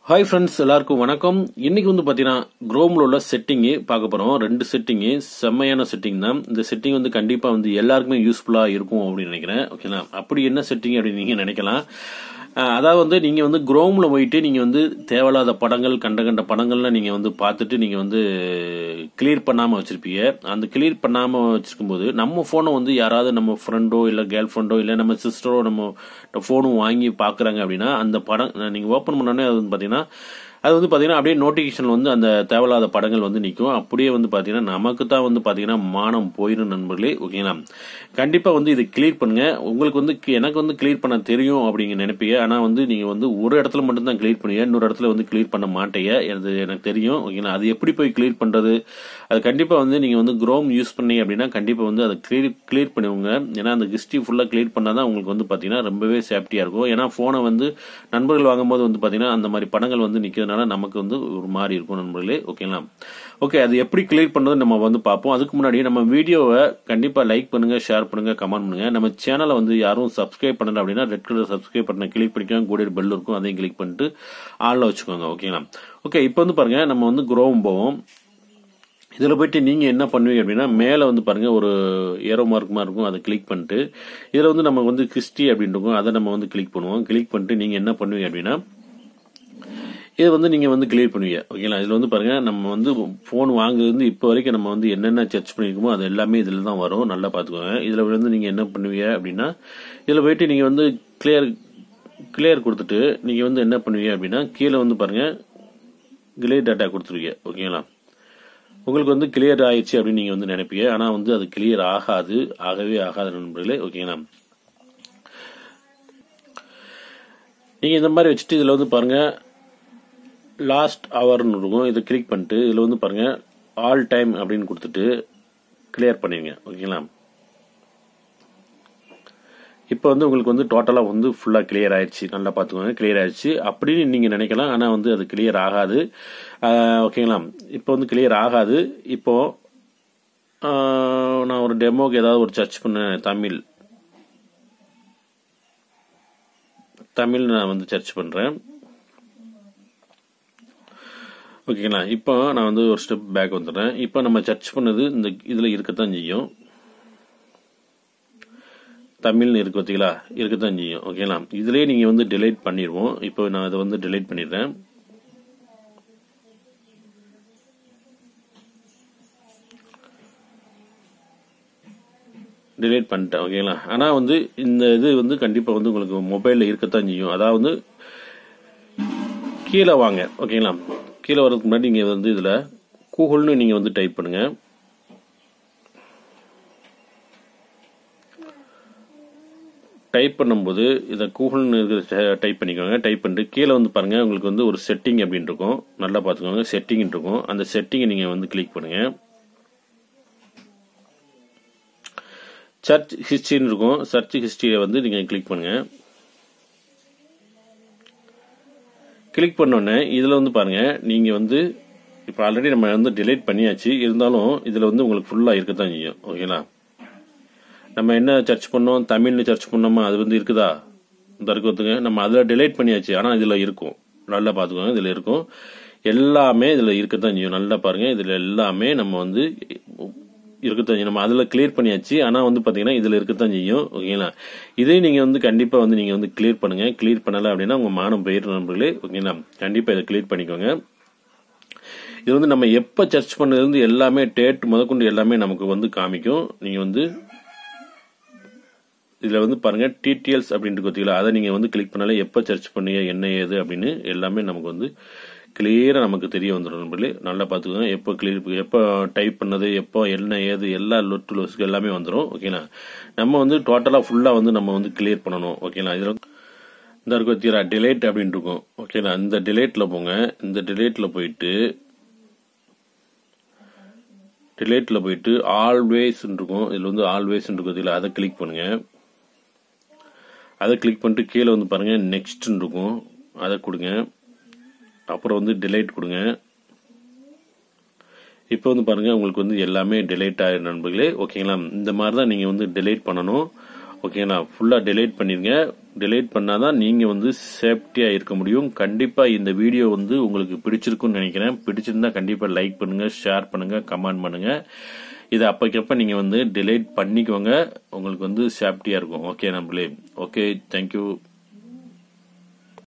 hi friends எல்லாருக்கும் வணக்கம் இன்னைக்கு வந்து பார்த்தீங்கன்னா குரோமில் உள்ள செட்டிங்கு பார்க்க போகிறோம் ரெண்டு செட்டிங்கு செம்மையான செட்டிங் தான் இந்த செட்டிங் வந்து கண்டிப்பாக வந்து எல்லாருக்குமே யூஸ்ஃபுல்லாக இருக்கும் அப்படின்னு நினைக்கிறேன் ஓகேங்களா அப்படி என்ன செட்டிங் அப்படின்னு நீங்கள் நினைக்கலாம் அஹ் அதாவது வந்து நீங்கள் வந்து குரோமில் போயிட்டு நீங்கள் வந்து தேவையில்லாத படங்கள் கண்ட கண்ட படங்கள்லாம் நீங்கள் வந்து பார்த்துட்டு நீங்கள் வந்து கிளியர் பண்ணாமல் வச்சுருப்பீங்க அந்த கிளியர் பண்ணாமல் வச்சுருக்கும்போது நம்ம ஃபோனை வந்து யாராவது நம்ம ஃப்ரெண்டோ இல்லை கேர்ள் ஃப்ரெண்டோ இல்லை நம்ம சிஸ்டரோ நம்ம ஃபோனும் வாங்கி பார்க்குறாங்க அப்படின்னா அந்த படம் நீங்கள் ஓப்பன் பண்ணோடனே அது வந்து பார்த்தீங்கன்னா அது வந்து பார்த்தீங்கன்னா அப்படியே நோட்டிஃபிகேஷன் வந்து அந்த தேவையில்லாத படங்கள் வந்து நிற்கும் அப்படியே வந்து பார்த்தீங்கன்னா நமக்கு தான் வந்து பார்த்தீங்கன்னா மானம் போயிடும் நண்பர்களே ஓகேங்களா கண்டிப்பாக வந்து இது கிளியர் பண்ணுங்க உங்களுக்கு வந்து கி- எனக்கு வந்து கிளியர் பண்ண தெரியும் அப்படிங்க நினைப்பீங்க ஆனால் வந்து நீங்கள் வந்து ஒரு இடத்துல மட்டும் தான் கிளியர் பண்ணுவீங்க இன்னொரு இடத்துல வந்து கிளியர் பண்ண மாட்டீங்க அது எனக்கு தெரியும் ஓகேங்களா அது எப்படி போய் கிளியர் பண்ணுறது அது கண்டிப்பாக வந்து நீங்கள் வந்து குரோம் யூஸ் பண்ணீங்க அப்படின்னா கண்டிப்பாக வந்து அதை கிளியர் கிளியர் பண்ணுவீங்க ஏன்னா அந்த ஹிஸ்ட்ரி ஃபுல்லாக கிளியர் பண்ணால் தான் உங்களுக்கு வந்து பார்த்தீங்கன்னா ரொம்பவே சேஃப்டியாக இருக்கும் ஏன்னா ஃபோனை வந்து நண்பர்கள் வாங்கும்போது வந்து பார்த்தீங்கன்னா அந்த மாதிரி படங்கள் வந்து நிற்கிறதுனால நமக்கு வந்து ஒரு மாதிரி இருக்கும் நண்பர்களே ஓகேங்களா ஓகே அது எப்படி கிளியர் பண்ணுறது நம்ம வந்து பார்ப்போம் அதுக்கு முன்னாடி நம்ம வீடியோவை கண்டிப்பாக லைக் பண்ணுங்க ஷேர் பண்ணுங்க கமெண்ட் பண்ணுங்க நம்ம சேனலை வந்து யாரும் சப்ஸ்கிரைப் பண்ணல அப்படின்னா ரெட் கலர் சப்ஸ்கிரைப் பட்டனை கிளிக் பண்ணிக்கோங்க கூட பெல் இருக்கும் அதையும் கிளிக் பண்ணிட்டு ஆளில் வச்சுக்கோங்க ஓகேங்களா ஓகே இப்போ வந்து பாருங்க நம்ம வந்து குரோவும் போவோம் இதில் போயிட்டு நீங்கள் என்ன பண்ணுவீங்க அப்படின்னா மேலே வந்து பாருங்கள் ஒரு ஏரோ மார்க் மாதிரி இருக்கும் அதை கிளிக் பண்ணிட்டு இதில் வந்து நம்ம வந்து கிறிஸ்டி அப்படின்னு இருக்கும் அதை நம்ம வந்து கிளிக் பண்ணுவோம் கிளிக் பண்ணிட்டு நீங்கள் என்ன பண்ணுவீங்க அப்படின்னா இது வந்து நீங்கள் வந்து கிளியர் பண்ணுவீங்க ஓகேங்களா இதில் வந்து பாருங்கள் நம்ம வந்து ஃபோன் வாங்குறது இப்போ வரைக்கும் நம்ம வந்து என்னென்ன சர்ச் பண்ணியிருக்கோமோ அது எல்லாமே இதில் தான் வரும் நல்லா பார்த்துக்கோங்க இதில் வந்து நீங்கள் என்ன பண்ணுவீங்க அப்படின்னா இதில் போயிட்டு நீங்கள் வந்து கிளியர் கிளியர் கொடுத்துட்டு நீங்கள் வந்து என்ன பண்ணுவீங்க அப்படின்னா கீழே வந்து பாருங்கள் கிளியர் டேட்டா கொடுத்துருவீங்க ஓகேங்களா உங்களுக்கு வந்து கிளியர் ஆயிடுச்சு அப்படின்னு நீங்கள் வந்து நினைப்பீங்க ஆனால் வந்து அது கிளியர் ஆகாது ஆகவே ஆகாது நண்பர்களே ஓகேங்களா நீங்கள் இந்த மாதிரி வச்சுட்டு இதில் வந்து பாருங்கள் லாஸ்ட் ஹவர்னு இருக்கும் இதை கிளிக் பண்ணிட்டு இதில் வந்து பாருங்கள் ஆல் டைம் அப்படின்னு கொடுத்துட்டு கிளியர் பண்ணிடுங்க ஓகேங்களா இப்போ வந்து உங்களுக்கு வந்து டோட்டலாக வந்து ஃபுல்லாக கிளியர் ஆயிடுச்சு நல்லா பார்த்துக்கோங்க கிளியர் ஆயிடுச்சு அப்படின்னு நீங்கள் நினைக்கலாம் ஆனால் வந்து அது கிளியர் ஆகாது ஆஹ் ஓகேங்களா இப்போ வந்து கிளியர் ஆகாது இப்போ ஆஹ் நான் ஒரு டெமோக்கு ஏதாவது ஒரு சர்ச் பண்ணேன் தமிழ் தமிழ் நான் வந்து சர்ச் பண்ணுறேன் ஓகேங்களா இப்போ நான் வந்து ஒரு ஸ்டெப் பேக் வந்துடுறேன் இப்போ நம்ம சர்ச் பண்ணது இந்த இதில் இருக்கத்தான் செய்யும் தமிழ்னு இருக்கு பார்த்தீங்களா இருக்கத்தான் செய்யும் ஓகேங்களா இதுலேயே நீங்கள் வந்து delete பண்ணிடுவோம் இப்போ நான் அதை வந்து delete பண்ணிடுறேன் delete பண்ணிட்டேன் ஓகேங்களா ஆனால் வந்து இந்த இது வந்து கண்டிப்பாக வந்து உங்களுக்கு மொபைலில் இருக்கத்தான் செய்யும் அதாவது கீழே வாங்க ஓகேங்களா கீழே வர்றதுக்கு முன்னாடி நீங்கள் வந்து இதில் கூகுள்னு நீங்கள் வந்து டைப் பண்ணுங்க டைப் பண்ணும்போது இதை கூகுள்னு இருக்கிற டைப் பண்ணிக்கோங்க டைப் பண்ணிட்டு கீழே வந்து பாருங்க உங்களுக்கு வந்து ஒரு செட்டிங் அப்படின்னு இருக்கும் நல்லா பார்த்துக்கோங்க செட்டிங் இருக்கும் அந்த செட்டிங்கை நீங்கள் வந்து கிளிக் பண்ணுங்க சர்ச் ஹிஸ்ட்ரின்னு இருக்கும் சர்ச் ஹிஸ்ட்ரியை வந்து நீங்கள் கிளிக் பண்ணுங்க கிளிக் பண்ணோடனே இதில் வந்து பாருங்க நீங்கள் வந்து இப்போ ஆல்ரெடி நம்ம வந்து delete பண்ணியாச்சு இருந்தாலும் இதில் வந்து உங்களுக்கு ஃபுல்லாக இருக்கத்தான் செய்யும் ஓகேங்களா நம்ம என்ன சர்ச் பண்ணோம் தமிழ்னு சர்ச் பண்ணோமா அது வந்து இருக்குதா இந்த இருக்குதுங்க நம்ம அதில் delete பண்ணியாச்சு ஆனால் இதில் இருக்கும் நல்லா பார்த்துக்கோங்க இதில் இருக்கும் எல்லாமே இதில் இருக்கத்தான் செய்யும் நல்லா பாருங்க இதில் எல்லாமே நம்ம வந்து இருக்கத்தான் செய்யும் நம்ம அதில் கிளியர் பண்ணியாச்சு ஆனால் வந்து பார்த்தீங்கன்னா இதில் இருக்கத்தான் செய்யும் ஓகேங்களா இதே நீங்கள் வந்து கண்டிப்பாக வந்து நீங்கள் வந்து கிளியர் பண்ணுங்க கிளியர் பண்ணலை அப்படின்னா உங்கள் மானம் போயிடும் நண்பர்களே ஓகேங்களா கண்டிப்பாக இதை கிளியர் பண்ணிக்கோங்க இது வந்து நம்ம எப்போ சர்ச் பண்ணதுலேருந்து எல்லாமே டேட் முதற்கொண்டு எல்லாமே நமக்கு வந்து காமிக்கும் நீங்கள் வந்து இதில் வந்து பாருங்க டிடிஎல்ஸ் அப்படின்ட்டு பார்த்தீங்களா அதை நீங்கள் வந்து கிளிக் பண்ணாலே எப்போ சர்ச் பண்ணீங்க என்ன ஏது அப்படின்னு எல்லாமே நமக்கு வந்து கிளியராக நமக்கு தெரிய வந்துடும் நண்பர்களே நல்லா பார்த்துக்கோங்க எப்போ கிளியர் எப்போ டைப் பண்ணது எப்போ என்ன ஏது எல்லா லொட்டு லொஸ்க்கு எல்லாமே வந்துடும் ஓகேங்களா நம்ம வந்து டோட்டலாக ஃபுல்லாக வந்து நம்ம வந்து கிளியர் பண்ணணும் ஓகேங்களா இதில் இந்த இருக்கு பார்த்தீங்களா டிலேட் அப்படின்ட்டு இருக்கும் ஓகேங்களா இந்த டிலேட்டில் போங்க இந்த டிலேட்டில் போயிட்டு டிலேட்டில் போயிட்டு ஆல்வேஸ் இருக்கும் இதில் வந்து ஆல்வேஸ் இருக்கும் பார்த்தீங்களா அதை கிளிக் பண்ணுங்க அதை கிளிக் பண்ணிட்டு கீழே வந்து பாருங்க நெக்ஸ்ட் இருக்கும் அதை கொடுங்க அப்புறம் வந்து delete கொடுங்க இப்போ வந்து பாருங்க உங்களுக்கு வந்து எல்லாமே delete ஆயிரும் நண்பர்களே ஓகேங்களா இந்த மாதிரி தான் நீங்கள் வந்து delete பண்ணணும் ஓகேங்களா ஃபுல்லாக delete பண்ணிருங்க delete பண்ணாதான் நீங்கள் வந்து சேஃப்டியாக இருக்க முடியும் கண்டிப்பாக இந்த வீடியோ வந்து உங்களுக்கு பிடிச்சிருக்குன்னு நினைக்கிறேன் பிடிச்சிருந்தா கண்டிப்பாக லைக் பண்ணுங்கள் ஷேர் பண்ணுங்கள் கமெண்ட் பண்ணுங்கள் இதை அப்போக்கப்ப நீங்கள் வந்து delete பண்ணிக்கோங்க உங்களுக்கு வந்து சேஃப்டியாக இருக்கும் ஓகே நம்மளே ஓகே தேங்க்யூ